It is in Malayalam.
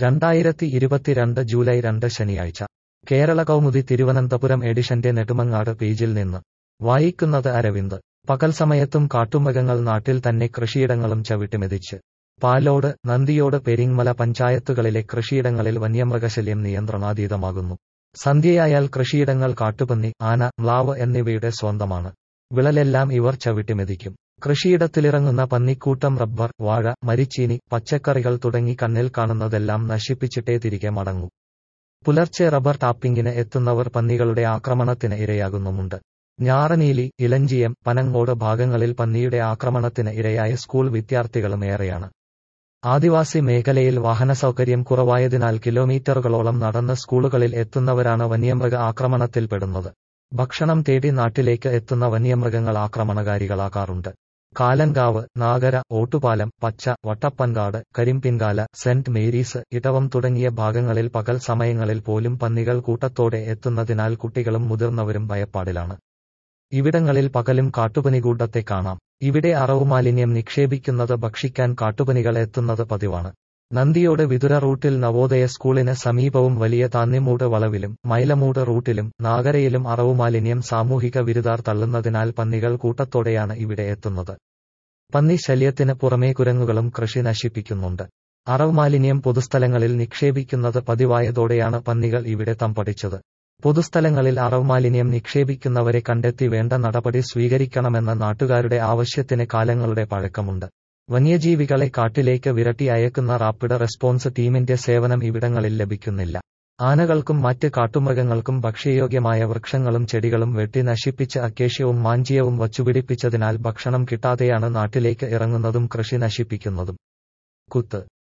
രണ്ടായിരത്തി ഇരുപത്തിരണ്ട് ജൂലൈ രണ്ട് ശനിയാഴ്ച കേരള കൗമുദി തിരുവനന്തപുരം എഡിഷന്റെ നെടുമങ്ങാട് പേജിൽ നിന്ന് വായിക്കുന്നത് അരവിന്ദ് പകൽ സമയത്തും കാട്ടുമൃഗങ്ങൾ നാട്ടിൽ തന്നെ കൃഷിയിടങ്ങളും ചവിട്ടിമെതിച്ച് പാലോട് നന്ദിയോട് പെരിങ്മല പഞ്ചായത്തുകളിലെ കൃഷിയിടങ്ങളിൽ വന്യമൃഗശല്യം നിയന്ത്രണാതീതമാകുന്നു സന്ധ്യയായാൽ കൃഷിയിടങ്ങൾ കാട്ടുപന്നി ആന മ്ലാവ് എന്നിവയുടെ സ്വന്തമാണ് വിളലെല്ലാം ഇവർ ചവിട്ടിമെതിക്കും കൃഷിയിടത്തിലിറങ്ങുന്ന പന്നിക്കൂട്ടം റബ്ബർ വാഴ മരിച്ചീനി പച്ചക്കറികൾ തുടങ്ങി കണ്ണിൽ കാണുന്നതെല്ലാം നശിപ്പിച്ചിട്ടേ തിരികെ മടങ്ങൂ പുലർച്ചെ റബ്ബർ ടാപ്പിംഗിന് എത്തുന്നവർ പന്നികളുടെ ആക്രമണത്തിന് ഇരയാകുന്നുമുണ്ട് ഞാറനീലി ഇലഞ്ചിയം പനങ്ങോട് ഭാഗങ്ങളിൽ പന്നിയുടെ ആക്രമണത്തിന് ഇരയായ സ്കൂൾ വിദ്യാർത്ഥികളും ഏറെയാണ് ആദിവാസി മേഖലയിൽ വാഹനസൗകര്യം കുറവായതിനാൽ കിലോമീറ്ററുകളോളം നടന്ന് സ്കൂളുകളിൽ എത്തുന്നവരാണ് വന്യമൃഗ ആക്രമണത്തിൽപ്പെടുന്നത് ഭക്ഷണം തേടി നാട്ടിലേക്ക് എത്തുന്ന വന്യമൃഗങ്ങൾ ആക്രമണകാരികളാകാറുണ്ട് കാലങ്കാവ് നാഗര ഓട്ടുപാലം പച്ച വട്ടപ്പൻകാട് കരിമ്പിൻകാല സെന്റ് മേരീസ് ഇടവം തുടങ്ങിയ ഭാഗങ്ങളിൽ പകൽ സമയങ്ങളിൽ പോലും പന്നികൾ കൂട്ടത്തോടെ എത്തുന്നതിനാൽ കുട്ടികളും മുതിർന്നവരും ഭയപ്പാടിലാണ് ഇവിടങ്ങളിൽ പകലും കാട്ടുപനികൂട്ടത്തെ കാണാം ഇവിടെ അറവുമാലിന്യം നിക്ഷേപിക്കുന്നത് ഭക്ഷിക്കാൻ കാട്ടുപനികൾ എത്തുന്നത് പതിവാണ് നന്ദിയോട് വിതുര റൂട്ടിൽ നവോദയ സ്കൂളിന് സമീപവും വലിയ താന്നിമൂട് വളവിലും മൈലമൂട് റൂട്ടിലും നാഗരയിലും അറവുമാലിന്യം സാമൂഹിക വിരുദാർ തള്ളുന്നതിനാൽ പന്നികൾ കൂട്ടത്തോടെയാണ് ഇവിടെ എത്തുന്നത് പന്നി ശല്യത്തിന് പുറമേ കുരങ്ങുകളും കൃഷി നശിപ്പിക്കുന്നുണ്ട് അറവുമാലിന്യം പൊതുസ്ഥലങ്ങളിൽ നിക്ഷേപിക്കുന്നത് പതിവായതോടെയാണ് പന്നികൾ ഇവിടെ തമ്പടിച്ചത് പൊതുസ്ഥലങ്ങളിൽ അറവുമാലിന്യം നിക്ഷേപിക്കുന്നവരെ കണ്ടെത്തി വേണ്ട നടപടി സ്വീകരിക്കണമെന്ന നാട്ടുകാരുടെ ആവശ്യത്തിന് കാലങ്ങളുടെ പഴക്കമുണ്ട് വന്യജീവികളെ കാട്ടിലേക്ക് വിരട്ടി അയക്കുന്ന റാപ്പിഡ് റെസ്പോൺസ് ടീമിന്റെ സേവനം ഇവിടങ്ങളിൽ ലഭിക്കുന്നില്ല ആനകൾക്കും മറ്റ് കാട്ടുമൃഗങ്ങൾക്കും ഭക്ഷ്യയോഗ്യമായ വൃക്ഷങ്ങളും ചെടികളും വെട്ടി നശിപ്പിച്ച് അക്കേഷ്യവും മാഞ്ചിയവും വച്ചുപിടിപ്പിച്ചതിനാൽ ഭക്ഷണം കിട്ടാതെയാണ് നാട്ടിലേക്ക് ഇറങ്ങുന്നതും കൃഷി നശിപ്പിക്കുന്നതും കുത്ത്